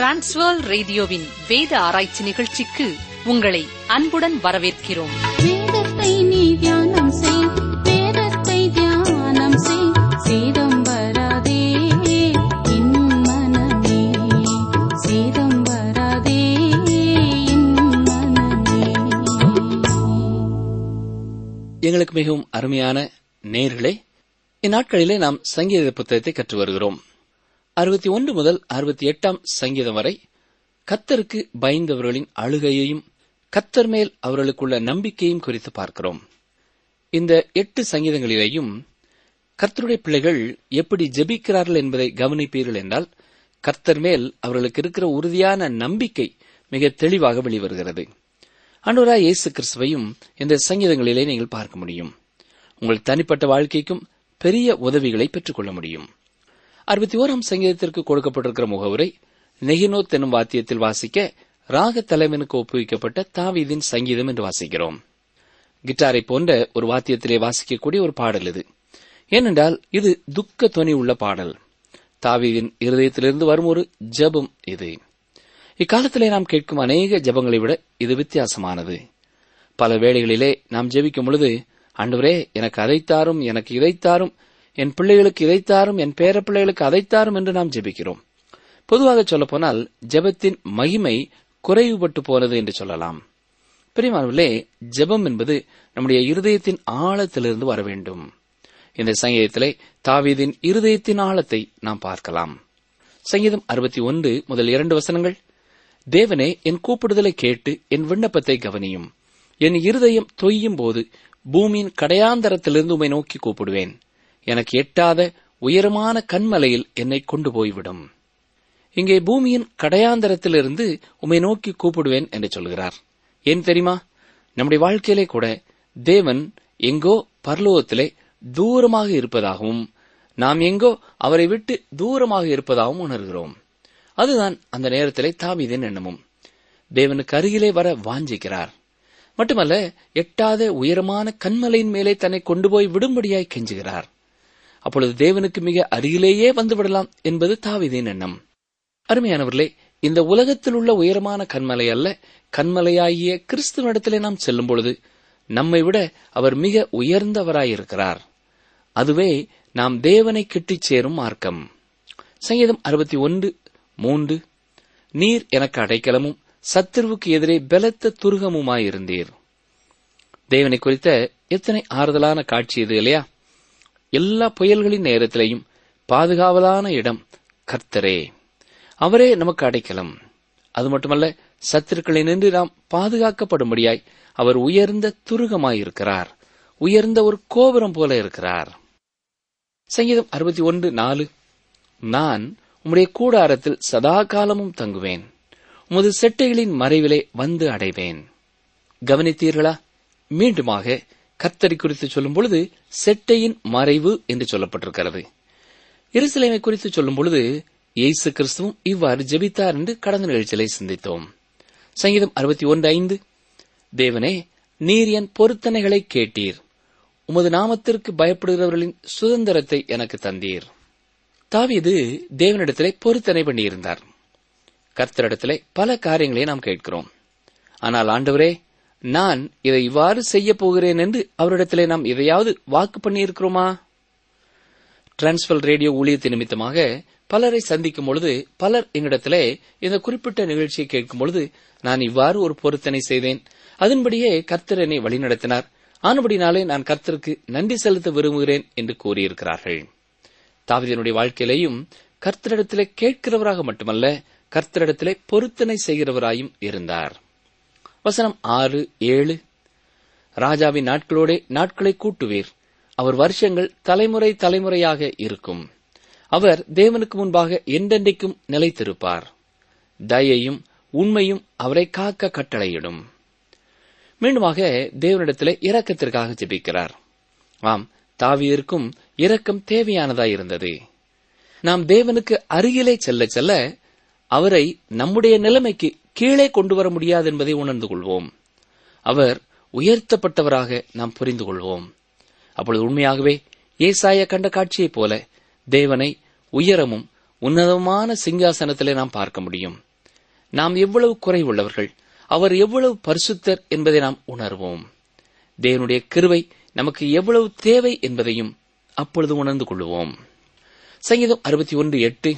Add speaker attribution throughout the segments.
Speaker 1: transfer ரேடியோவின் வேத ஆராய்ச்சி நிகழ்ச்சிக்கு உங்களை அன்புடன் வரவேற்கிறோம்
Speaker 2: வேதத்தை நீ தியானம் செய் வேதத்தை தியானம் செய் சேதம் வராதே என் மனமே சேதம் வராதே என் மனமே
Speaker 3: எங்களுக்கு மிகவும் அருமையான நேர்களே இந்நாட்களிலே நாம் சங்கீத புத்தகத்தை கற்று வருகிறோம் அறுபத்தி ஒன்று முதல் அறுபத்தி எட்டாம் சங்கீதம் வரை கத்தருக்கு பயந்தவர்களின் அழுகையையும் கத்தர் மேல் அவர்களுக்குள்ள நம்பிக்கையும் குறித்து பார்க்கிறோம் இந்த எட்டு சங்கீதங்களிலேயும் கர்த்தருடைய பிள்ளைகள் எப்படி ஜெபிக்கிறார்கள் என்பதை கவனிப்பீர்கள் என்றால் கர்த்தர் மேல் அவர்களுக்கு இருக்கிற உறுதியான நம்பிக்கை மிக தெளிவாக வெளிவருகிறது ஆண்டவராய் இயேசு கிறிஸ்துவையும் இந்த சங்கீதங்களிலே நீங்கள் பார்க்க முடியும் உங்கள் தனிப்பட்ட வாழ்க்கைக்கும் பெரிய உதவிகளை பெற்றுக்கொள்ள முடியும் அறுபத்தி ஓராம் சங்கீதத்திற்கு கொடுக்கப்பட்டிருக்கிற முகவுரை நெகினோத் என்னும் வாத்தியத்தில் வாசிக்க ராக தலைவனுக்கு ஒப்புவிக்கப்பட்ட தாவீதின் சங்கீதம் என்று வாசிக்கிறோம் கிட்டாரை போன்ற ஒரு வாத்தியத்திலே வாசிக்கக்கூடிய ஒரு பாடல் இது ஏனென்றால் இது துக்க துணி உள்ள பாடல் தாவீதின் இருதயத்திலிருந்து வரும் ஒரு ஜெபம் இது இக்காலத்திலே நாம் கேட்கும் அநேக ஜெபங்களை விட இது வித்தியாசமானது பல வேளைகளிலே நாம் ஜெபிக்கும் பொழுது ஆண்டவரே எனக்கு அதைத்தாரும் எனக்கு இதைத்தாரும் என் பிள்ளைகளுக்கு இதைத்தாரும் என் பேர பிள்ளைகளுக்கு அதைத்தாரும் என்று நாம் ஜெபிக்கிறோம் பொதுவாக சொல்லப்போனால் ஜெபத்தின் மகிமை குறைவுபட்டு போனது என்று சொல்லலாம் பிரியமானவர்களே ஜெபம் என்பது நம்முடைய இருதயத்தின் ஆழத்திலிருந்து வர வேண்டும் இந்த சங்கீதத்திலே தாவீதின் இருதயத்தின் ஆழத்தை நாம் பார்க்கலாம் சங்கீதம் அறுபத்தி ஒன்று முதல் இரண்டு வசனங்கள் தேவனே என் கூப்பிடுதலை கேட்டு என் விண்ணப்பத்தை கவனியும் என் இருதயம் தொய்யும் போது பூமியின் கடையாந்தரத்திலிருந்து உம்மை நோக்கி கூப்பிடுவேன் எனக்கு எட்டாத உயரமான கண்மலையில் என்னை கொண்டு போய்விடும் இங்கே பூமியின் கடையாந்தரத்திலிருந்து உம்மை நோக்கி கூப்பிடுவேன் என்று சொல்கிறார் ஏன் தெரியுமா நம்முடைய வாழ்க்கையிலே கூட தேவன் எங்கோ பரலோகத்திலே தூரமாக இருப்பதாகவும் நாம் எங்கோ அவரை விட்டு தூரமாக இருப்பதாகவும் உணர்கிறோம் அதுதான் அந்த நேரத்திலே தாவீதின் எண்ணமும் தேவனுக்கு அருகிலே வர வாஞ்சிக்கிறார் மட்டுமல்ல எட்டாத உயரமான கண்மலையின் மேலே தன்னை கொண்டு போய் விடும்படியாய் கெஞ்சுகிறார் அப்பொழுது தேவனுக்கு மிக அருகிலேயே வந்து விடலாம் என்பது தாவீதின் எண்ணம் அருமையானவர்களே இந்த உலகத்தில் உள்ள உயரமான கண்மலை அல்ல கண்மலையாகிய கிறிஸ்துவனிடத்திலே நாம் செல்லும் பொழுது நம்மை விட அவர் மிக உயர்ந்தவராயிருக்கிறார் அதுவே நாம் தேவனை கிட்டிச் சேரும் மார்க்கம் சங்கீதம் அறுபத்தி ஒன்று மூன்று நீர் எனக்கு அடைக்கலமும் சத்துருவுக்கு எதிரே பலத்த துருகமுமாயிருந்தீர் தேவனை குறித்த எத்தனை ஆறுதலான காட்சி இது இல்லையா எல்லா புயல்களின் நேரத்திலேயும் பாதுகாவலான இடம் கர்த்தரே அவரே நமக்கு அடைக்கலம் அது மட்டுமல்ல சத்துருக்களை நின்று நாம் பாதுகாக்கப்படும்படியாய் அவர் உயர்ந்த துருகமாயிருக்கிறார் உயர்ந்த ஒரு கோபுரம் போல இருக்கிறார் சங்கீதம் அறுபத்தி ஒன்று நாலு நான் உம்முடைய கூடாரத்தில் சதா காலமும் தங்குவேன் உமது செட்டைகளின் மறைவிலே வந்து அடைவேன் கவனித்தீர்களா மீண்டுமாக கர்த்தரை குறித்து சொல்லும் பொழுது செட்டையின் மறைவு என்று சொல்லப்பட்டிருக்கிறது எருசலேமை குறித்து சொல்லும் பொழுது இயேசு கிறிஸ்துவும் இவ்வாறு ஜெபித்தார் என்று கடந்த நிகழ்ச்சியிலே சிந்தித்தோம் சங்கீதம் அறுபத்தி ஒன்று ஐந்து தேவனே நீர் என் பொருத்தனைகளை கேட்டீர் உமது நாமத்திற்கு பயப்படுகிறவர்களின் சுதந்திரத்தை எனக்கு தந்தீர் தாவீது தேவனிடத்திலே பொருத்தனை பண்ணியிருந்தார் கர்த்தரிடத்திலே பல காரியங்களை நாம் கேட்கிறோம் ஆனால் ஆண்டவரே நான் இதை இவ்வாறு செய்ய போகிறேன் என்று அவரிடத்திலே நாம் எதையாவது வாக்கு பண்ணியிருக்கிறோமா டிரான்ஸ்பல் ரேடியோ ஊழியத்தின் நிமித்தமாக பலரை சந்திக்கும் பொழுது பலர் எங்களிடத்திலே இந்த குறிப்பிட்ட நிகழ்ச்சியை கேட்கும் பொழுது நான் இவ்வாறு ஒரு பொருத்தனை செய்தேன் அதன்படியே கர்த்தர் என்னை வழிநடத்தினார் ஆனபடினாலே நான் கர்த்தருக்கு நன்றி செலுத்த விரும்புகிறேன் என்று கூறியிருக்கிறார்கள் தாவிதனுடைய வாழ்க்கையிலேயும் கர்த்தரிடத்திலே கேட்கிறவராக மட்டுமல்ல கர்த்தரிடத்திலே பொருத்தனை செய்கிறவராயும் இருந்தார் வசனம் ஆறு ஏழு ராஜாவின் நாட்களோடே நாட்களை கூட்டுவீர் அவர் வருஷங்கள் தலைமுறை தலைமுறையாக இருக்கும் அவர் தேவனுக்கு முன்பாக என்றென்றைக்கும் நிலைத்திருப்பார் தயையும் உண்மையும் அவரை காக்க கட்டளையிடும் மீண்டுமாக தேவனிடத்திலே இரக்கத்திற்காக ஜெபிக்கிறார் ஆம் தாவியருக்கும் இரக்கம் தேவையானதாயிருந்தது நாம் தேவனுக்கு அருகிலே செல்ல செல்ல அவரை நம்முடைய நிலைமைக்கு கீழே கொண்டு வர முடியாது என்பதை உணர்ந்து கொள்வோம் அவர் உயர்த்தப்பட்டவராக நாம் புரிந்து கொள்வோம் அப்பொழுது உண்மையாகவே ஏசாய கண்ட காட்சியைப் போல தேவனை உயரமும் உன்னதமான சிங்காசனத்திலே நாம் பார்க்க முடியும் நாம் எவ்வளவு குறைவுள்ளவர்கள் அவர் எவ்வளவு பரிசுத்தர் என்பதை நாம் உணர்வோம் தேவனுடைய கிருவை நமக்கு எவ்வளவு தேவை என்பதையும் அப்பொழுது உணர்ந்து கொள்வோம் சங்கீதம் அறுபத்தி ஒன்று எட்டு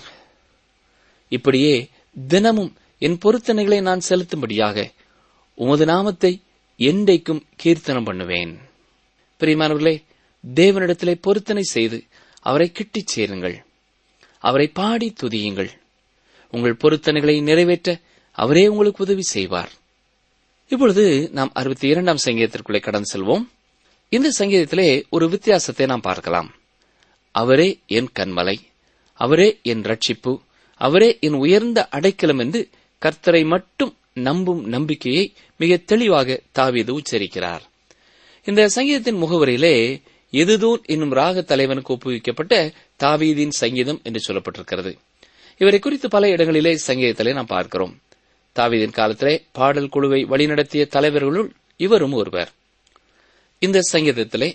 Speaker 3: இப்படியே தினமும் என் பொருத்தனைகளை நான் செலுத்தும்படியாக உமது நாமத்தை என்றைக்கும் கீர்த்தனம் பண்ணுவேன் பிரியமானவர்களே தேவனிடத்திலே பொருத்தனை செய்து அவரை கிட்டிச் சேருங்கள் அவரை பாடி துதியுங்கள் உங்கள் பொருத்தனைகளை நிறைவேற்ற அவரே உங்களுக்கு உதவி செய்வார் இப்பொழுது நாம் அறுபத்தி இரண்டாம் சங்கீதத்திற்குள்ளே கடந்து செல்வோம் இந்த சங்கீதத்திலே ஒரு வித்தியாசத்தை நாம் பார்க்கலாம் அவரே என் கண்மலை அவரே என் ரட்சிப்பு அவரே என் உயர்ந்த அடைக்கலம் என்று கர்த்தரை மட்டும் நம்பும் நம்பிக்கையை மிக தெளிவாக தாவீது உச்சரிக்கிறார் இந்த சங்கீதத்தின் முகவரியிலே எதுதூன் என்னும் ராக தலைவனுக்கு ஒப்புவிக்கப்பட்ட தாவீதின் சங்கீதம் என்று சொல்லப்பட்டிருக்கிறது இவரை குறித்து பல இடங்களிலே சங்கீதத்திலே நாம் பார்க்கிறோம் தாவீதின் காலத்திலே பாடல் குழுவை வழிநடத்திய தலைவர்களுள் இவரும் ஒருவர் இந்த சங்கீதத்திலே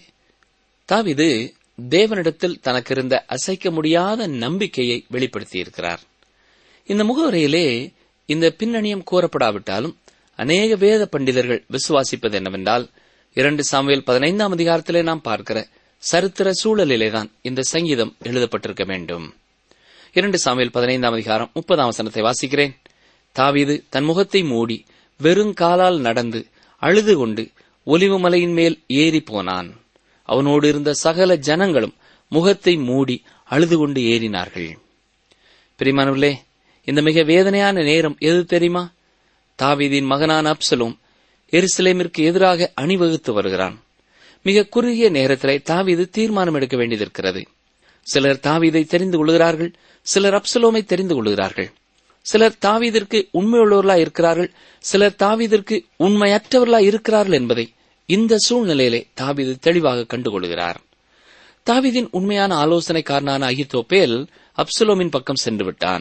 Speaker 3: தாவீது தேவனிடத்தில் தனக்கு இருந்த அசைக்க முடியாத நம்பிக்கையை வெளிப்படுத்தியிருக்கிறார் இந்த முகவரையிலே இந்த பின்னணியம் கூறப்படாவிட்டாலும் அநேக வேத பண்டிதர்கள் விசுவாசிப்பது என்னவென்றால் இரண்டு சாமுவேல் பதினைந்தாம் அதிகாரத்திலே நாம் பார்க்கிற சரித்திர சூழலிலேதான் இந்த சங்கீதம் எழுதப்பட்டிருக்க வேண்டும் இரண்டு சாமுவேல் பதினைந்தாம் அதிகாரம் முப்பதாம் வசனத்தை வாசிக்கிறேன் தாவீது தன் முகத்தை மூடி வெறுங்காலால் நடந்து அழுது கொண்டு ஒலிவு மலையின் மேல் ஏறி போனான் அவனோடு இருந்த சகல ஜனங்களும் முகத்தை மூடி அழுது கொண்டு ஏறினார்கள் பிரிமானவர்களே இந்த மிக வேதனையான நேரம் எது தெரியுமா தாவீதின் மகனான அப்சலோம் எருசலேமிற்கு எதிராக அணிவகுத்து வருகிறான் மிக குறுகிய நேரத்திலே தாவீது தீர்மானம் எடுக்க வேண்டியதிருக்கிறது சிலர் தாவீதை தெரிந்து கொள்கிறார்கள் சிலர் அப்சலோமை தெரிந்து கொள்கிறார்கள் சிலர் தாவீதிற்கு உண்மையுள்ளவர்களா இருக்கிறார்கள் சிலர் தாவீதிற்கு உண்மையற்றவர்களா இருக்கிறார்கள் என்பதை இந்த சூழ்நிலையிலே தாவீது தெளிவாக கண்டுகொள்கிறார் தாவீதின் உண்மையான ஆலோசனைக்காரனான அகித்தோப்பேல் அப்சலோமின் பக்கம் சென்று விட்டான்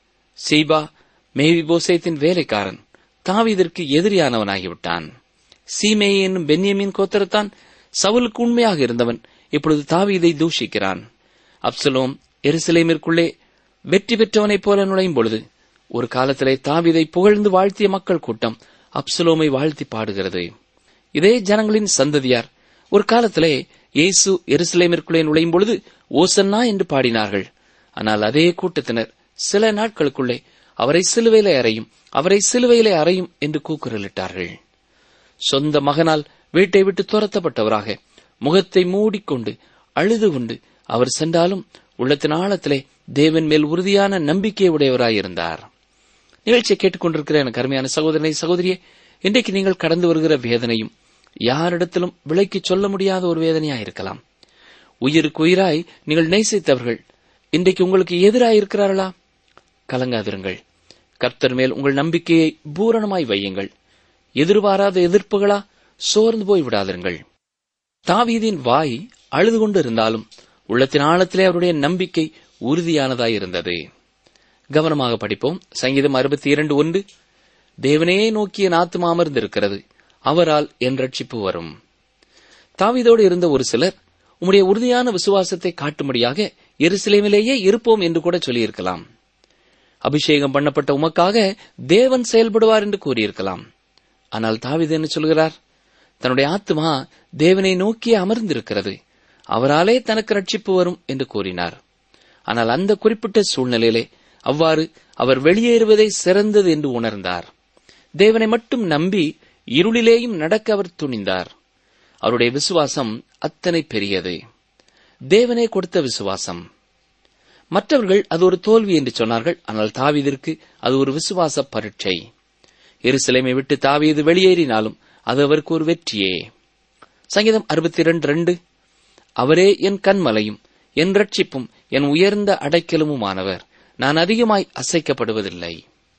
Speaker 3: சீபா மேவி போசேத்தின் வேலைக்காரன் தாவீதிற்கு எதிரியானவனாகிவிட்டான் சீமே என்னும் பென்யமின் கோத்திரத்தான் சவுலுக்கு உண்மையாக இருந்தவன் இப்பொழுது தாவீதை தூஷிக்கிறான் அப்சலோம் எருசலேமிற்குள்ளே வெற்றி பெற்றவனைப் போல நுழையும் பொழுது ஒரு காலத்திலே தாவீதை புகழ்ந்து வாழ்த்திய மக்கள் கூட்டம் அப்சலோமை வாழ்த்தி பாடுகிறது இதே ஜனங்களின் சந்ததியார் ஒரு காலத்திலே இயேசு எருசலேமிற்குள்ளே நுழையும் பொழுது ஓசன்னா என்று பாடினார்கள் ஆனால் அதே கூட்டத்தினர் சில நாட்களுக்குள்ளே அவரை சிலுவையிலே அறையும் அவரை சிலுவையிலே அறையும் என்று கூக்குரலிட்டார்கள் சொந்த மகனால் வீட்டை விட்டு துரத்தப்பட்டவராக முகத்தை மூடிக்கொண்டு அழுது கொண்டு அவர் சென்றாலும் உள்ளத்தின் ஆழத்திலே தேவன் மேல் உறுதியான நம்பிக்கை உடையவராயிருந்தார் நிகழ்ச்சியை கேட்டுக்கொண்டிருக்கிற எனக்கு அருமையான சகோதரனை சகோதரியே இன்றைக்கு நீங்கள் கடந்து வருகிற வேதனையும் யாரிடத்திலும் விலைக்கு சொல்ல முடியாத ஒரு வேதனையா இருக்கலாம் உயிருக்கு உயிராய் நீங்கள் நேசித்தவர்கள் இன்றைக்கு உங்களுக்கு எதிராய் இருக்கிறார்களா கலங்காதிருங்கள் கர்த்தர் மேல் உங்கள் நம்பிக்கையை பூரணமாய் வையுங்கள் எதிர்பாராத எதிர்ப்புகளா சோர்ந்து போய் விடாதிருங்கள் தாவீதின் வாய் அழுது கொண்டு இருந்தாலும் உள்ளத்தின் ஆழத்திலே அவருடைய நம்பிக்கை உறுதியானதாய் இருந்தது கவனமாக படிப்போம் சங்கீதம் அறுபத்தி இரண்டு ஒன்று தேவனே நோக்கிய நாத்துமா அமர்ந்திருக்கிறது அவரால் என் ரட்சிப்பு வரும் தாவீதோடு இருந்த ஒரு சிலர் உம்முடைய உறுதியான விசுவாசத்தை காட்டும்படியாக எருசலேமிலேயே இருப்போம் என்று கூட சொல்லியிருக்கலாம் அபிஷேகம் பண்ணப்பட்ட உமக்காக தேவன் செயல்படுவார் என்று கூறியிருக்கலாம் ஆனால் தாவீது என்ன சொல்கிறார் தன்னுடைய ஆத்மா தேவனை நோக்கி அமர்ந்திருக்கிறது அவராலே தனக்கு ரட்சிப்பு வரும் என்று கூறினார் ஆனால் அந்த குறிப்பிட்ட சூழ்நிலையிலே அவ்வாறு அவர் வெளியேறுவதே சிறந்தது என்று உணர்ந்தார் தேவனை மட்டும் நம்பி இருளிலேயும் நடக்க அவர் துணிந்தார் அவருடைய விசுவாசம் அத்தனை பெரியது தேவனே கொடுத்த விசுவாசம் மற்றவர்கள் அது ஒரு தோல்வி என்று சொன்னார்கள் ஆனால் தாவீதிற்கு அது ஒரு விசுவாச பரீட்சை எருசலேமை விட்டு தாவீது வெளியேறினாலும் அது அவருக்கு ஒரு வெற்றியே சங்கீதம் அறுபத்தி இரண்டு ரெண்டு அவரே என் கண்மலையும் என் ரட்சிப்பும் என் உயர்ந்த அடைக்கலமுமானவர் நான் அதிகமாய் அசைக்கப்படுவதில்லை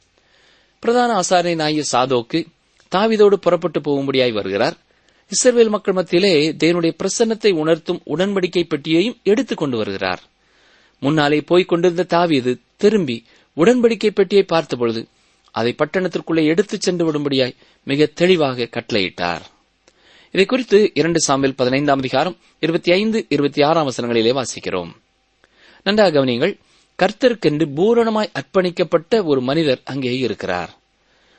Speaker 3: பிரதான ஆசாரிய நாய சாதோக்கு தாவிதோடு புறப்பட்டு போகும்படியாய் வருகிறார் இஸ்ரவேல் மக்கள் மத்தியிலே தேவனுடைய பிரசன்னத்தை உணர்த்தும் உடன்படிக்கை பெட்டியையும் எடுத்துக் கொண்டு வருகிறார் முன்னாலே போய்க் கொண்டிருந்த தாவீது திரும்பி உடன்படிக்கை பெட்டியை பார்த்தபொழுது அதை பட்டணத்திற்குள்ளே எடுத்துச் சென்று விடும்படியாய் மிக தெளிவாக கட்டளையிட்டார் இதை குறித்து இரண்டு சாமியில் பதினைந்தாம் அதிகாரம் இருபத்தி ஐந்து இருபத்தி ஆறாம் வசனங்களிலே வாசிக்கிறோம் நன்றாக கவனியுங்கள் கர்த்தருக்கென்று பூரணமாய் அர்ப்பணிக்கப்பட்ட ஒரு மனிதர் அங்கே இருக்கிறார்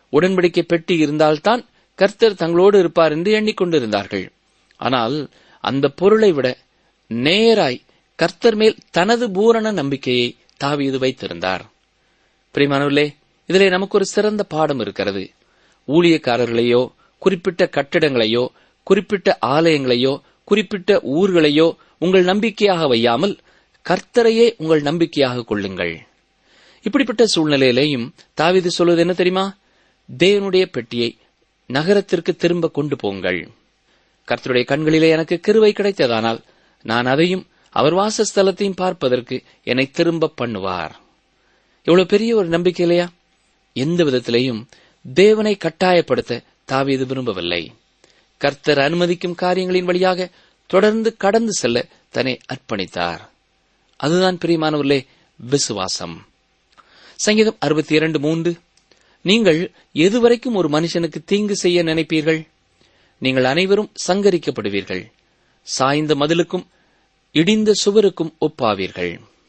Speaker 3: உடன்படிக்கை பெட்டி இருந்தால்தான் கர்த்தர் தங்களோடு இருப்பார் என்று எண்ணிக்கொண்டிருந்தார்கள் ஆனால் அந்த பொருளை விட நேராய் கர்த்தர் மேல் தனது பூரண நம்பிக்கையை தாவீது வைத்திருந்தார் பிரிமானவர்களே இதிலே நமக்கு ஒரு சிறந்த பாடம் இருக்கிறது ஊழியக்காரர்களையோ குறிப்பிட்ட கட்டிடங்களையோ குறிப்பிட்ட ஆலயங்களையோ குறிப்பிட்ட ஊர்களையோ உங்கள் நம்பிக்கையாக வையாமல் கர்த்தரையே உங்கள் நம்பிக்கையாக கொள்ளுங்கள் இப்படிப்பட்ட சூழ்நிலையிலேயும் தாவீது சொல்வது என்ன தெரியுமா தேவனுடைய பெட்டியை நகரத்திற்கு திரும்ப கொண்டு போங்கள் கர்த்தருடைய கண்களிலே எனக்கு கிருவை கிடைத்ததானால் நான் அதையும் அவர் வாசஸ்தலத்தையும் பார்ப்பதற்கு என்னை திரும்ப பண்ணுவார் எவ்வளவு பெரிய ஒரு நம்பிக்கை இல்லையா எந்த விதத்திலேயும் தேவனை கட்டாயப்படுத்த தாவீது விரும்பவில்லை கர்த்தர் அனுமதிக்கும் காரியங்களின் வழியாக தொடர்ந்து கடந்து செல்ல தன்னை அர்ப்பணித்தார் அதுதான் பிரியமானவர்களே விசுவாசம் சங்கீதம் அறுபத்தி இரண்டு மூன்று நீங்கள் எதுவரைக்கும் ஒரு மனுஷனுக்கு தீங்கு செய்ய நினைப்பீர்கள் நீங்கள் அனைவரும் சங்கரிக்கப்படுவீர்கள் சாய்ந்த மதிலுக்கும் இடிந்த சுவருக்கும் ஒப்பாவீர்கள்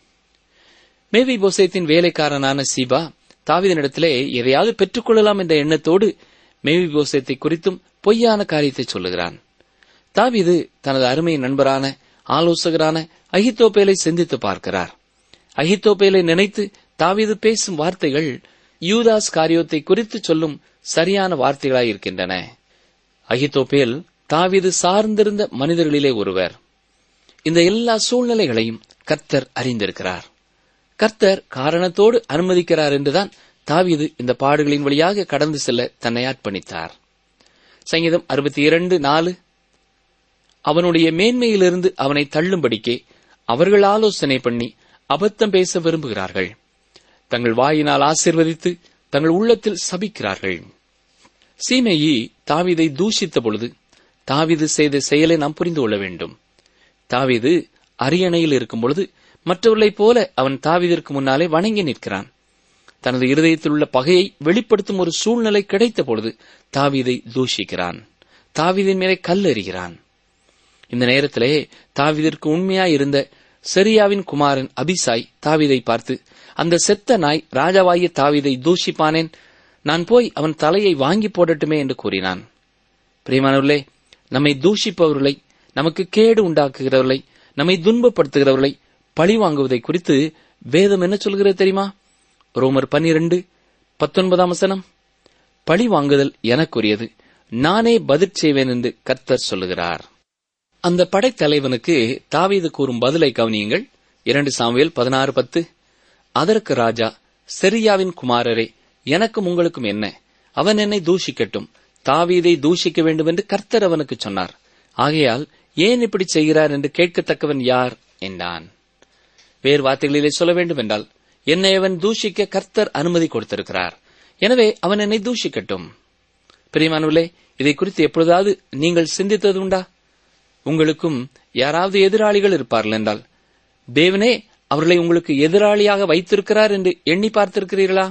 Speaker 3: மேவி போசேத்தின் வேலைக்காரனான சீபா தாவிதனிடத்திலே எதையாவது பெற்றுக்கொள்ளலாம் என்ற எண்ணத்தோடு மேவி போசேத்தை குறித்தும் பொய்யான காரியத்தை சொல்லுகிறான் தாவீது தனது அருமை நண்பரான ஆலோசகரான அகித்தோப்பேலை சிந்தித்து பார்க்கிறார் அகித்தோப்பேலை நினைத்து தாவீது பேசும் வார்த்தைகள் யூதாஸ் காரியத்தை குறித்து சொல்லும் சரியான வார்த்தைகளாயிருக்கின்றன அகித்தோப்பேல் தாவீது சார்ந்திருந்த மனிதர்களிலே ஒருவர் இந்த எல்லா சூழ்நிலைகளையும் கர்த்தர் அறிந்திருக்கிறார் கர்த்தர் காரணத்தோடு அனுமதிக்கிறார் என்றுதான் தாவீது இந்த பாடுகளின் வழியாக கடந்து செல்ல தன்னை அர்ப்பணித்தார் சங்கீதம் அறுபத்தி இரண்டு நாலு அவனுடைய மேன்மையிலிருந்து அவனை தள்ளும்படிக்கே அவர்கள் ஆலோசனை பண்ணி அபத்தம் பேச விரும்புகிறார்கள் தங்கள் வாயினால் ஆசிர்வதித்து தங்கள் உள்ளத்தில் சபிக்கிறார்கள் சீமையி தாவீதை தூஷித்த பொழுது தாவீது செய்த செயலை நாம் புரிந்து கொள்ள வேண்டும் தாவீது அரியணையில் இருக்கும் பொழுது மற்றவர்களைப் போல அவன் தாவீதிற்கு முன்னாலே வணங்கி நிற்கிறான் தனது இருதயத்தில் உள்ள பகையை வெளிப்படுத்தும் ஒரு சூழ்நிலை கிடைத்த பொழுது தாவீதை தூஷிக்கிறான் தாவீதின் மேலே கல்லெறிகிறான் இந்த நேரத்திலே தாவீதிற்கு உண்மையாய் இருந்த செரியாவின் குமாரன் அபிசாய் தாவீதை பார்த்து அந்த செத்த நாய் ராஜாவாகிய தாவீதை தூஷிப்பானேன் நான் போய் அவன் தலையை வாங்கி போடட்டுமே என்று கூறினான் பிரியமானவர்களே நம்மை தூஷிப்பவர்களை நமக்கு கேடு உண்டாக்குகிறவர்களை நம்மை துன்பப்படுத்துகிறவர்களை பழி வாங்குவதை குறித்து வேதம் என்ன சொல்கிறது தெரியுமா ரோமர் பன்னிரண்டு பத்தொன்பதாம் வசனம் பழி வாங்குதல் எனக்குரியது நானே பதில் செய்வேன் என்று கர்த்தர் சொல்லுகிறார் அந்த படைத்தலைவனுக்கு தாவீது கூறும் பதிலை கவனியுங்கள் இரண்டு சாமுவேல் பதினாறு பத்து அதற்கு ராஜா செரியாவின் குமாரரே எனக்கும் உங்களுக்கும் என்ன அவன் என்னை தூஷிக்கட்டும் தாவீதை தூஷிக்க வேண்டும் என்று கர்த்தர் அவனுக்கு சொன்னார் ஆகையால் ஏன் இப்படி செய்கிறார் என்று கேட்கத்தக்கவன் யார் என்றான் வேறு வார்த்தைகளிலே சொல்ல வேண்டும் என்றால் என்னை அவன் தூஷிக்க கர்த்தர் அனுமதி கொடுத்திருக்கிறார் எனவே அவன் என்னை தூஷிக்கட்டும் பிரியமானவர்களே இதை குறித்து எப்பொழுதாவது நீங்கள் சிந்தித்தது உண்டா உங்களுக்கும் யாராவது எதிராளிகள் இருப்பார்கள் என்றால் தேவனே அவர்களை உங்களுக்கு எதிராளியாக வைத்திருக்கிறார் என்று எண்ணி பார்த்திருக்கிறீர்களா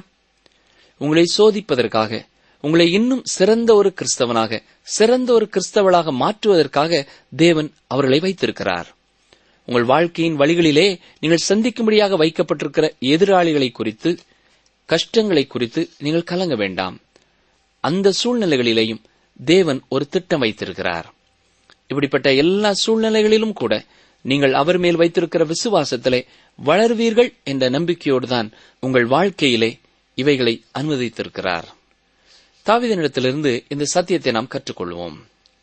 Speaker 3: உங்களை சோதிப்பதற்காக உங்களை இன்னும் சிறந்த ஒரு கிறிஸ்தவனாக சிறந்த ஒரு கிறிஸ்தவளாக மாற்றுவதற்காக தேவன் அவர்களை வைத்திருக்கிறார் உங்கள் வாழ்க்கையின் வழிகளிலே நீங்கள் சந்திக்கும்படியாக வைக்கப்பட்டிருக்கிற எதிராளிகளை குறித்து கஷ்டங்களை குறித்து நீங்கள் கலங்க வேண்டாம் அந்த சூழ்நிலைகளிலேயும் தேவன் ஒரு திட்டம் வைத்திருக்கிறார் இப்படிப்பட்ட எல்லா சூழ்நிலைகளிலும் கூட நீங்கள் அவர் மேல் வைத்திருக்கிற விசுவாசத்திலே வளர்வீர்கள் என்ற நம்பிக்கையோடுதான் உங்கள் வாழ்க்கையிலே இவைகளை அனுமதித்திருக்கிறார் தாவிதனிடத்திலிருந்து இந்த சத்தியத்தை நாம் கற்றுக்கொள்வோம்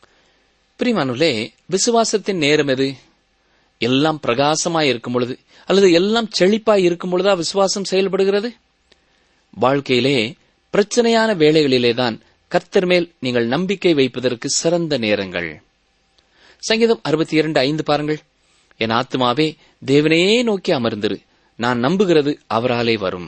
Speaker 3: பிரிமானுலே விசுவாசத்தின் நேரம் எது எல்லாம் பிரகாசமாய் இருக்கும் பொழுது அல்லது எல்லாம் செழிப்பாய் இருக்கும் பொழுதா விசுவாசம் செயல்படுகிறது வாழ்க்கையிலே பிரச்சனையான வேளைகளிலேதான் கர்த்தர் மேல் நீங்கள் நம்பிக்கை வைப்பதற்கு சிறந்த நேரங்கள் சங்கீதம் அறுபத்தி இரண்டு ஐந்து பாருங்கள் என் ஆத்மாவே தேவனையே நோக்கி அமர்ந்திரு நான் நம்புகிறது அவராலே வரும்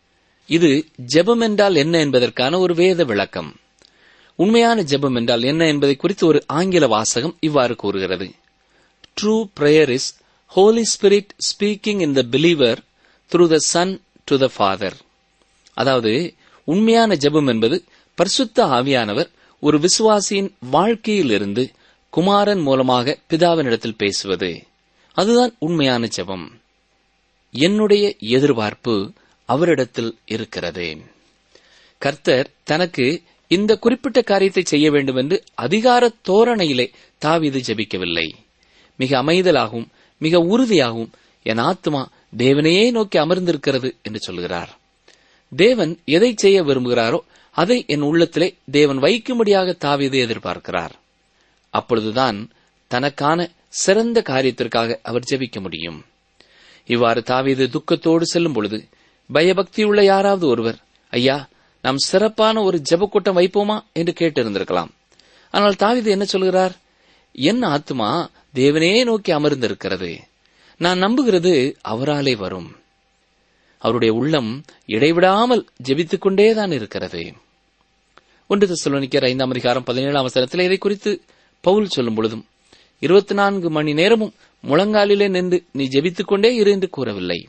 Speaker 3: இது ஜெபம் என்றால் என்ன என்பதற்கான ஒரு வேத விளக்கம் உண்மையான ஜெபம் என்றால் என்ன என்பதை குறித்து ஒரு ஆங்கில வாசகம் இவ்வாறு கூறுகிறது true prayer is Holy Spirit speaking in the believer through the son to the father அதாவது உண்மையான ஜெபம் என்பது பரிசுத்த ஆவியானவர் ஒரு விசுவாசியின் வாழ்க்கையில் இருந்து குமாரன் மூலமாக பிதாவினிடத்தில் பேசுவது அதுதான் உண்மையான ஜெபம் என்னுடைய எதிர்பார்ப்பு அவரிடத்தில் இருக்கிறது கர்த்தர் தனக்கு இந்த குறிப்பிட்ட காரியத்தை செய்ய வேண்டும் என்று அதிகார தோரணையிலே தாவீது ஜெபிக்கவில்லை மிக அமைதலாகவும் மிக உறுதியாகவும் என் ஆத்மா தேவனையே நோக்கி அமர்ந்திருக்கிறது என்று சொல்கிறார் தேவன் எதை செய்ய விரும்புகிறாரோ அதை என் உள்ளத்திலே தேவன் வைக்கும்படியாக தாவீது எதிர்பார்க்கிறார் அப்பொழுதுதான் தனக்கான சிறந்த காரியத்திற்காக அவர் ஜெபிக்க முடியும் இவ்வாறு தாவீது துக்கத்தோடு செல்லும் பொழுது பயபக்தியுள்ள யாராவது ஒருவர் ஐயா நாம் சிறப்பான ஒரு ஜெபக்கூட்டம் வைப்போமா என்று கேட்டிருந்திருக்கலாம் ஆனால் தாவீது என்ன சொல்கிறார் என் ஆத்மா தேவனே நோக்கி அமர்ந்திருக்கிறது நான் நம்புகிறது அவராலே வரும் அவருடைய உள்ளம் இடைவிடாமல் ஜெபித்துக் கொண்டேதான் இருக்கிறது ஒன்று தெசலோனிக்கர் ஐந்தாம் அதிகாரம் பதினேழாம் அவசரத்தில் இதை குறித்து பவுல் சொல்லும் பொழுதும் இருபத்தி நான்கு மணி நேரமும் முழங்காலிலே நின்று நீ ஜெபித்துக் கொண்டே இரு என்று கூறவில்லை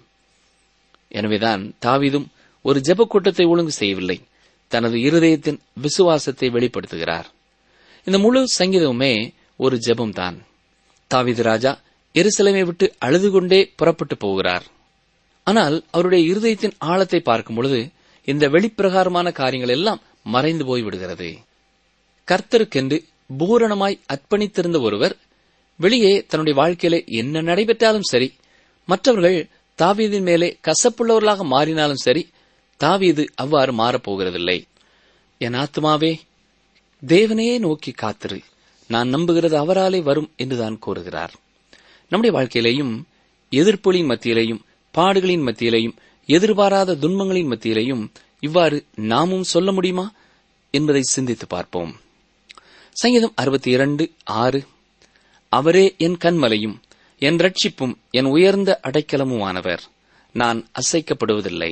Speaker 3: எனவேதான் தாவீதும் ஒரு ஜெப கூட்டத்தை ஒழுங்கு செய்யவில்லை தனது இருதயத்தின் விசுவாசத்தை வெளிப்படுத்துகிறார் இந்த முழு சங்கீதமுமே ஒரு ஜெபம்தான் தாவீது ராஜா எருசலேமை விட்டு அழுது கொண்டே புறப்பட்டு போகிறார் ஆனால் அவருடைய இருதயத்தின் ஆழத்தை பார்க்கும் பொழுது இந்த வெளிப்பிரகாரமான காரியங்கள் எல்லாம் மறைந்து போய் விடுகிறது கர்த்தருக்கென்று பூரணமாய் அர்ப்பணித்திருந்த ஒருவர் வெளியே தன்னுடைய வாழ்க்கையிலே என்ன நடைபெற்றாலும் சரி மற்றவர்கள் தாவீதின் மேலே கசப்புள்ளவர்களாக மாறினாலும் சரி தாவீது அவ்வாறு மாறப்போகிறதில்லை என் ஆத்மாவே தேவனையே நோக்கி காத்திரு நான் நம்புகிறது அவராலே வரும் என்றுதான் கூறுகிறார் நம்முடைய வாழ்க்கையிலேயும் எதிர்ப்பொலியின் மத்தியிலேயும் பாடுகளின் மத்தியிலேயும் எதிர்பாராத துன்பங்களின் மத்தியிலேயும் இவ்வாறு நாமும் சொல்ல முடியுமா என்பதை சிந்தித்து பார்ப்போம் சங்கீதம் அறுபத்தி இரண்டு ஆறு அவரே என் கண்மலையும் என் ரட்சிப்பும் என் உயர்ந்த அடைக்கலமுமானவர் நான் அசைக்கப்படுவதில்லை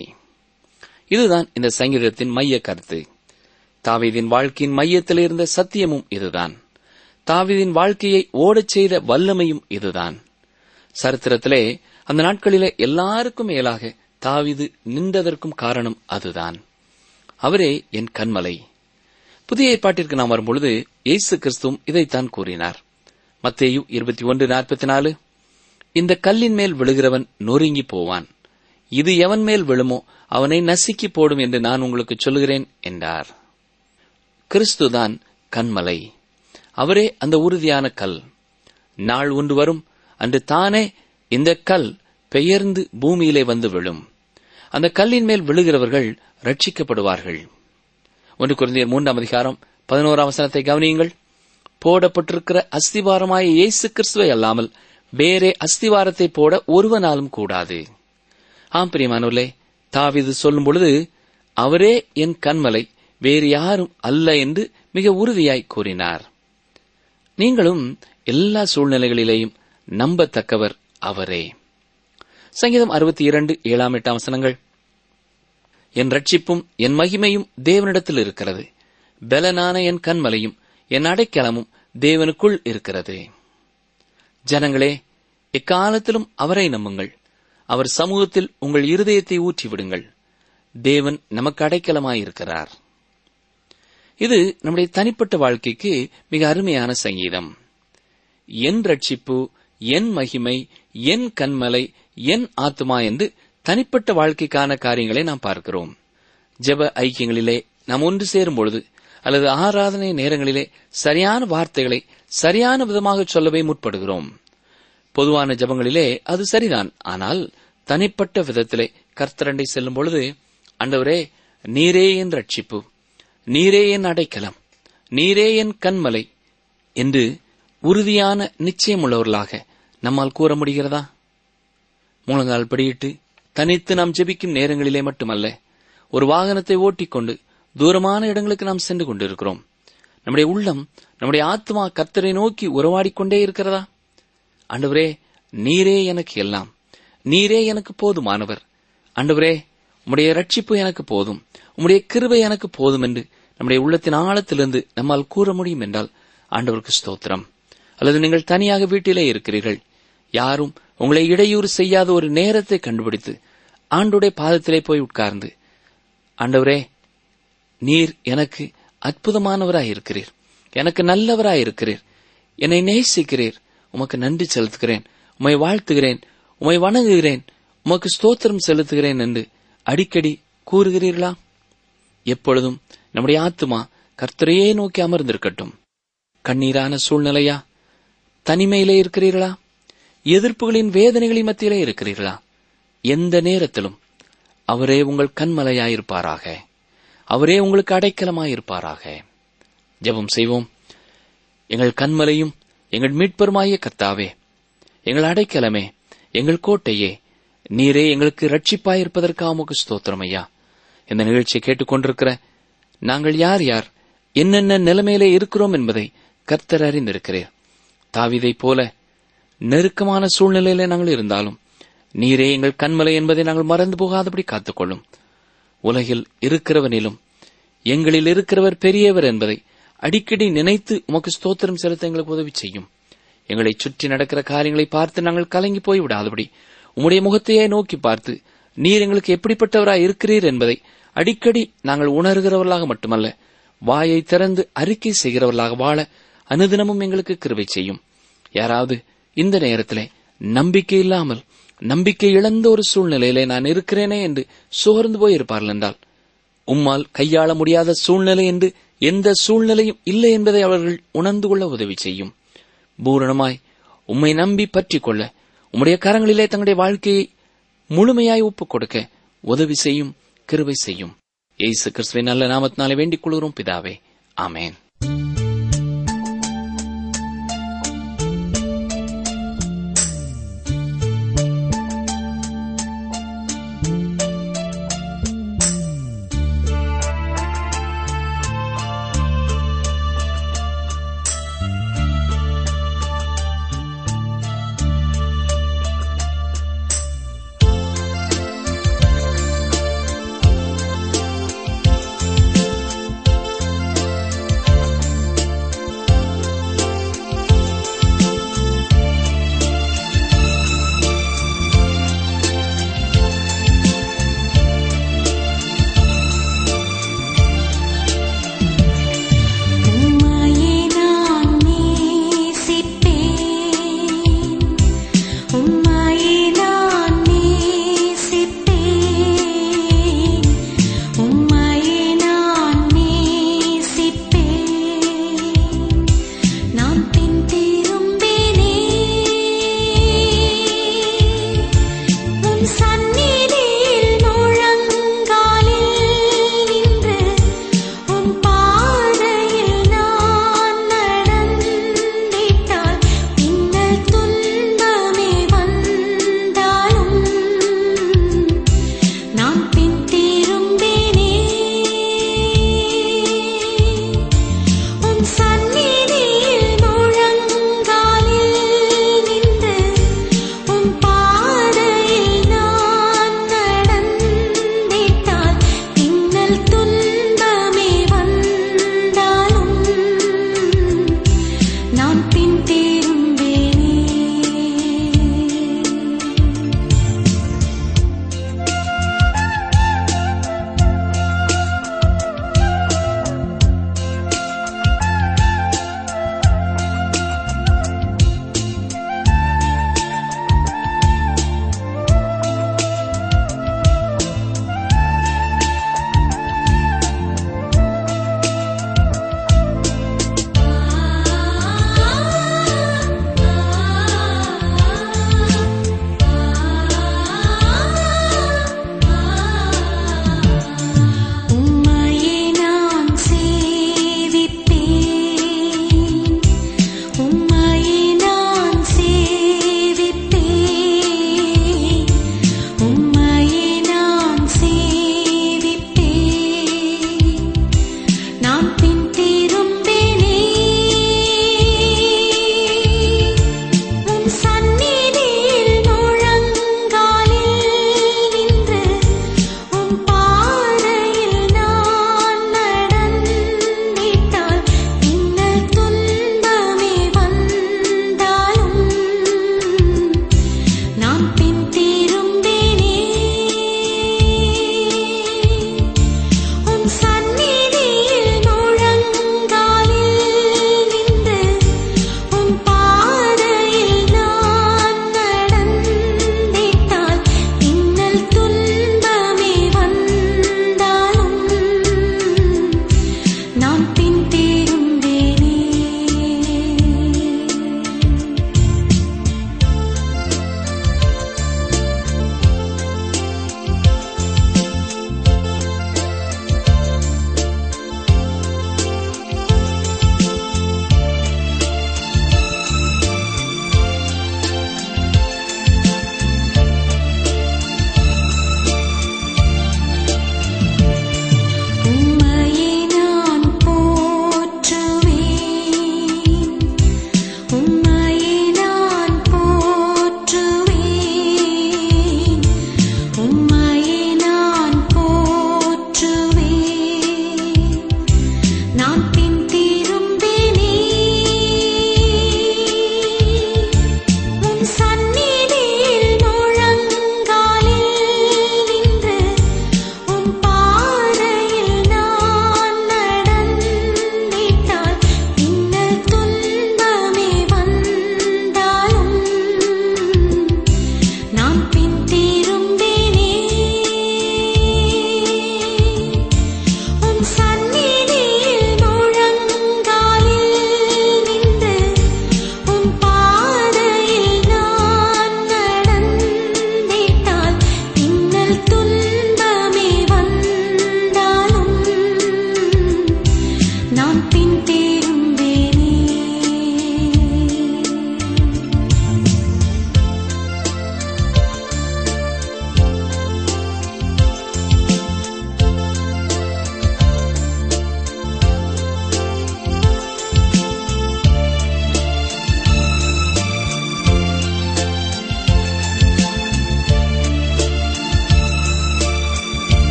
Speaker 3: இதுதான் இந்த சங்கீதத்தின் மைய கருத்து தாவீதின் வாழ்க்கையின் மையத்தில் இருந்த சத்தியமும் இதுதான் தாவீதின் வாழ்க்கையை ஓடச் செய்த வல்லமையும் இதுதான் சரித்திரத்திலே அந்த நாட்களிலே எல்லாருக்கும் மேலாக தாவீது நின்றதற்கும் காரணம் அதுதான் அவரே என் கண்மலை புதிய ஏற்பாட்டிற்கு நாம் வரும்பொழுது இயேசு கிறிஸ்துவும் இதைத்தான் கூறினார் மத்தேயு இருபத்தி ஒன்று நாற்பத்தி நாலு இந்த கல்லின் மேல் விழுகிறவன் நொறுங்கி போவான் இது எவன் மேல் விழுமோ அவனை நசுக்கி போடும் என்று நான் உங்களுக்கு சொல்லுகிறேன் என்றார் கிறிஸ்துதான் கண்மலை அவரே அந்த உறுதியான கல் நாள் ஒன்று வரும் அன்று தானே இந்த கல் பெயர்ந்து பூமியிலே வந்து விழும் அந்த கல்லின் மேல் விழுகிறவர்கள் ரட்சிக்கப்படுவார்கள் ஒன்று குழந்தையர் மூன்றாம் அதிகாரம் பதினோராம் வசனத்தை கவனியுங்கள் போடப்பட்டிருக்கிற அஸ்திவாரமாய இயேசு கிறிஸ்துவை அல்லாமல் வேறே அஸ்திவாரத்தை போட ஒருவனாலும் கூடாது ஆம் பிரியமானவர்களே தாவிது சொல்லும் பொழுது அவரே என் கண்மலை வேறு யாரும் அல்ல என்று மிக உறுதியாய் கூறினார் நீங்களும் எல்லா சூழ்நிலைகளிலேயும் நம்பத்தக்கவர் அவரே சங்கீதம் அறுபத்தி இரண்டு ஏழாம் எட்டாம் வசனங்கள் என் ரட்சிப்பும் என் மகிமையும் தேவனிடத்தில் இருக்கிறது பலனான என் கண்மலையும் என் அடைக்கலமும் தேவனுக்குள் இருக்கிறது ஜனங்களே எக்காலத்திலும் அவரை நம்புங்கள் அவர் சமூகத்தில் உங்கள் இருதயத்தை ஊற்றிவிடுங்கள் தேவன் நமக்கு அடைக்கலமாயிருக்கிறார் இது நம்முடைய தனிப்பட்ட வாழ்க்கைக்கு மிக அருமையான சங்கீதம் என் ரட்சிப்பு என் மகிமை என் கண்மலை என் ஆத்மா என்று தனிப்பட்ட வாழ்க்கைக்கான காரியங்களை நாம் பார்க்கிறோம் ஜெப ஐக்கியங்களிலே நாம் ஒன்று சேரும் பொழுது அல்லது ஆராதனை நேரங்களிலே சரியான வார்த்தைகளை சரியான விதமாக சொல்லவே முற்படுகிறோம் பொதுவான ஜபங்களிலே அது சரிதான் ஆனால் தனிப்பட்ட விதத்திலே கர்த்தரண்டை செல்லும் பொழுது ஆண்டவரே நீரே என் ரட்சிப்பு நீரே என் அடைக்கலம் நீரே என் கண்மலை என்று உறுதியான நிச்சயமுள்ளவர்களாக நம்மால் கூற முடிகிறதா முழங்கால் படியிட்டு தனித்து நாம் ஜெபிக்கும் நேரங்களிலே மட்டுமல்ல ஒரு வாகனத்தை ஓட்டிக்கொண்டு தூரமான இடங்களுக்கு நாம் சென்று கொண்டிருக்கிறோம் நம்முடைய உள்ளம் நம்முடைய ஆத்மா கர்த்தரை நோக்கி உறவாடிக்கொண்டே இருக்கிறதா ஆண்டவரே நீரே எனக்கு எல்லாம் நீரே எனக்கு போதுமானவர் ஆண்டவரே உம்முடைய ரட்சிப்பு எனக்கு போதும் உம்முடைய கிருபை எனக்கு போதும் என்று நம்முடைய உள்ளத்தின் ஆழத்திலிருந்து நம்மால் கூற முடியும் என்றால் ஆண்டவருக்கு ஸ்தோத்திரம் அல்லது நீங்கள் தனியாக வீட்டிலே இருக்கிறீர்கள் யாரும் உங்களை இடையூறு செய்யாத ஒரு நேரத்தை கண்டுபிடித்து ஆண்டுடைய பாதத்திலே போய் உட்கார்ந்து ஆண்டவரே நீர் எனக்கு அற்புதமானவராய் இருக்கிறீர் எனக்கு நல்லவராய் இருக்கிறீர் என்னை நேசிக்கிறீர் உமக்கு நன்றி செலுத்துகிறேன் உம்மை வாழ்த்துகிறேன் உம்மை வணங்குகிறேன் உமக்கு ஸ்தோத்திரம் செலுத்துகிறேன் என்று அடிக்கடி கூறுகிறீர்களா எப்பொழுதும் நம்முடைய ஆத்துமா கர்த்தரையே நோக்கி அமர்ந்திருக்கட்டும் கண்ணீரான சூழ்நிலையா தனிமையிலே இருக்கிறீர்களா எதிர்ப்புகளின் வேதனைகளின் மத்தியிலே இருக்கிறீர்களா எந்த நேரத்திலும் அவரே உங்கள் கண்மலையாயிருப்பாராக அவரே உங்களுக்கு அடைக்கலமாயிருப்பாராக ஜெபம் செய்வோம் எங்கள் கண்மலையும் எங்கள் மீட்பருமாய கர்த்தாவே எங்கள் அடைக்கலமே எங்கள் கோட்டையே நீரே எங்களுக்கு ரட்சிப்பாயிருப்பதற்காக உமக்கு ஸ்தோத்திரம் ஐயா இந்த நிகழ்ச்சியை கேட்டுக்கொண்டிருக்கிற நாங்கள் யார் யார் என்னென்ன நிலைமையிலே இருக்கிறோம் என்பதை கர்த்தர் அறிந்திருக்கிறீர் தாவிதைப் போல நெருக்கமான சூழ்நிலையிலே நாங்கள் இருந்தாலும் நீரே எங்கள் கண்மலை என்பதை நாங்கள் மறந்து போகாதபடி காத்துக்கொள்ளும் உலகில் இருக்கிறவனிலும் எங்களில் இருக்கிறவர் பெரியவர் என்பதை அடிக்கடி நினைத்து உமக்கு ஸ்தோத்திரம் செலுத்த எங்களுக்கு உதவி செய்யும் எங்களை சுற்றி நடக்கிற காரியங்களை பார்த்து நாங்கள் கலங்கி போய் விடாதபடி உம்முடைய முகத்தையே நோக்கி பார்த்து நீர் எங்களுக்கு எப்படிப்பட்டவராய் இருக்கிறீர் என்பதை அடிக்கடி நாங்கள் உணர்கிறவர்களாக மட்டுமல்ல வாயை திறந்து அறிக்கை செய்கிறவர்களாக வாழ அனுதினமும் எங்களுக்கு கிருபை செய்யும் யாராவது இந்த நேரத்திலே நம்பிக்கை இல்லாமல் நம்பிக்கை இழந்த ஒரு சூழ்நிலையிலே நான் இருக்கிறேனே என்று சோர்ந்து போய் இருப்பார்கள் என்றால் உம்மால் கையாள முடியாத சூழ்நிலை என்று எந்த சூழ்நிலையும் இல்லை என்பதை அவர்கள் உணர்ந்து கொள்ள உதவி செய்யும் பூரணமாய் உம்மை நம்பி பற்றிக் கொள்ள உம்முடைய கரங்களிலே தங்களுடைய வாழ்க்கையை முழுமையாய் ஒப்புக் கொடுக்க உதவி செய்யும் கிருபை செய்யும் ஏசு கிறிஸ்துவின் நல்ல நாமத்தினாலே வேண்டிக் கொள்கிறோம் பிதாவே ஆமேன்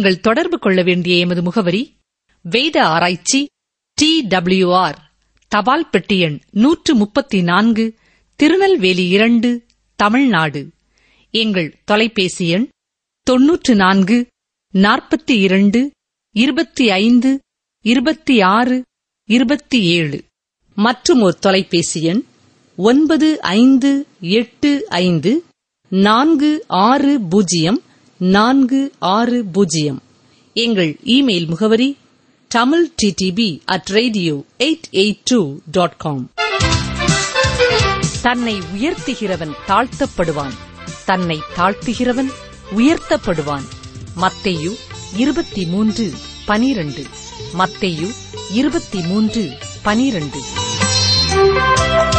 Speaker 1: நீங்கள் தொடர்பு கொள்ள வேண்டிய எமது முகவரி வேத ஆராய்ச்சி டி டபிள்யூஆர் தபால் பெட்டி எண் நூற்று முப்பத்தி நான்கு திருநெல்வேலி இரண்டு தமிழ்நாடு எங்கள் தொலைபேசி எண் தொன்னூற்று நான்கு நாற்பத்தி இரண்டு இருபத்தி ஐந்து இருபத்தி ஆறு இருபத்தி ஏழு மற்றும் ஒரு தொலைபேசி எண் ஒன்பது ஐந்து எட்டு ஐந்து நான்கு ஆறு பூஜ்ஜியம் நான்கு ஆறு பூஜ்ஜியம் எங்கள் இமெயில் முகவரி Tamil TDP at radio eight eight two dot com தன்னை உயர்த்துகிறவன் தாழ்த்தப்படுவான் தன்னை தாழ்த்துகிறவன் உயர்த்தப்படுவான் மத்தேயு இருபத்தி மூன்று பனிரண்டு மத்தேயு இருபத்தி மூன்று பனிரண்டு